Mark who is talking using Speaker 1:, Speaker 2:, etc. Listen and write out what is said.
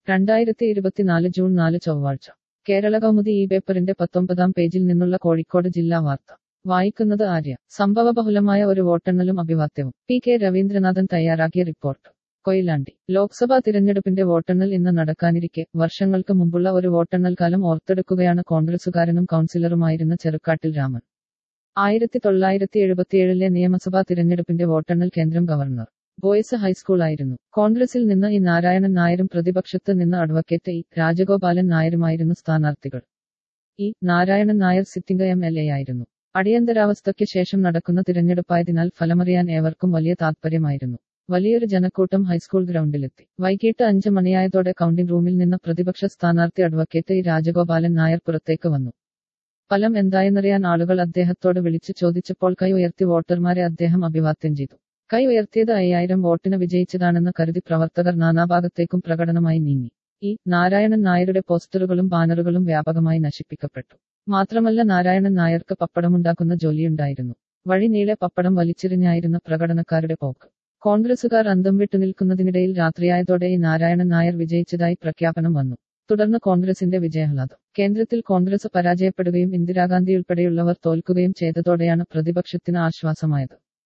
Speaker 1: രണ്ടായിരത്തി ഇരുപത്തിനാല് ജൂൺ നാല് ചൊവ്വാഴ്ച കേരള കൗമുദി ഈ പേപ്പറിന്റെ പത്തൊമ്പതാം പേജിൽ നിന്നുള്ള കോഴിക്കോട് ജില്ലാ വാർത്ത വായിക്കുന്നത് ആര്യ സംഭവബഹുലമായ ഒരു വോട്ടെണ്ണലും അഭിവാദ്യവും പി കെ രവീന്ദ്രനാഥൻ തയ്യാറാക്കിയ റിപ്പോർട്ട് കൊയിലാണ്ടി ലോക്സഭാ തിരഞ്ഞെടുപ്പിന്റെ വോട്ടെണ്ണൽ ഇന്ന് നടക്കാനിരിക്കെ വർഷങ്ങൾക്ക് മുമ്പുള്ള ഒരു വോട്ടെണ്ണൽ കാലം ഓർത്തെടുക്കുകയാണ് കോൺഗ്രസുകാരനും കൗൺസിലറുമായിരുന്ന ചെറുക്കാട്ടിൽ രാമൻ ആയിരത്തി തൊള്ളായിരത്തി എഴുപത്തിയേഴിലെ നിയമസഭാ തിരഞ്ഞെടുപ്പിന്റെ വോട്ടെണ്ണൽ കേന്ദ്രം ഗവർണർ ബോയ്സ് ഹൈസ്കൂളായിരുന്നു കോൺഗ്രസിൽ നിന്ന് ഇ നാരായണൻ നായരും പ്രതിപക്ഷത്ത് നിന്ന് അഡ്വക്കേറ്റ് ഇ രാജഗോപാലൻ നായരുമായിരുന്നു സ്ഥാനാർത്ഥികൾ E Narayanan Nair sitting M L A ആയിരുന്നു അടിയന്തരാവസ്ഥയ്ക്ക് ശേഷം നടക്കുന്ന തിരഞ്ഞെടുപ്പായതിനാൽ ഫലമറിയാൻ ഏവർക്കും വലിയ താൽപര്യമായിരുന്നു വലിയൊരു ജനക്കൂട്ടം ഹൈസ്കൂൾ ഗ്രൗണ്ടിലെത്തി വൈകിട്ട് അഞ്ച് മണിയായതോടെ കൗണ്ടിംഗ് റൂമിൽ നിന്ന് പ്രതിപക്ഷ സ്ഥാനാർത്ഥി അഡ്വക്കേറ്റ് ഇ രാജഗോപാലൻ നായർ പുറത്തേക്ക് വന്നു ഫലം എന്തായെന്നറിയാൻ ആളുകൾ അദ്ദേഹത്തോട് വിളിച്ചു ചോദിച്ചപ്പോൾ കൈ ഉയർത്തി വോട്ടർമാരെ അദ്ദേഹം അഭിവാദ്യം ചെയ്തു കൈ ഉയർത്തിയത് അയ്യായിരം വോട്ടിന് വിജയിച്ചതാണെന്ന് കരുതി പ്രവർത്തകർ നാനാഭാഗത്തേക്കും പ്രകടനമായി നീങ്ങി ഈ നാരായണൻ നായരുടെ പോസ്റ്ററുകളും ബാനറുകളും വ്യാപകമായി നശിപ്പിക്കപ്പെട്ടു മാത്രമല്ല നാരായണൻ നായർക്ക് പപ്പടമുണ്ടാക്കുന്ന ജോലിയുണ്ടായിരുന്നു വഴി നീളെ പപ്പടം വലിച്ചെറിഞ്ഞായിരുന്ന പ്രകടനക്കാരുടെ പോക്ക് കോൺഗ്രസുകാർ അന്തം വിട്ടു നിൽക്കുന്നതിനിടയിൽ രാത്രിയായതോടെ ഈ നാരായണൻ നായർ വിജയിച്ചതായി പ്രഖ്യാപനം വന്നു തുടർന്ന് കോൺഗ്രസിന്റെ വിജയാഹ്ലാദം കേന്ദ്രത്തിൽ കോൺഗ്രസ് പരാജയപ്പെടുകയും ഇന്ദിരാഗാന്ധി ഉൾപ്പെടെയുള്ളവർ തോൽക്കുകയും ചെയ്തതോടെയാണ് പ്രതിപക്ഷത്തിന് ആശ്വാസമായത്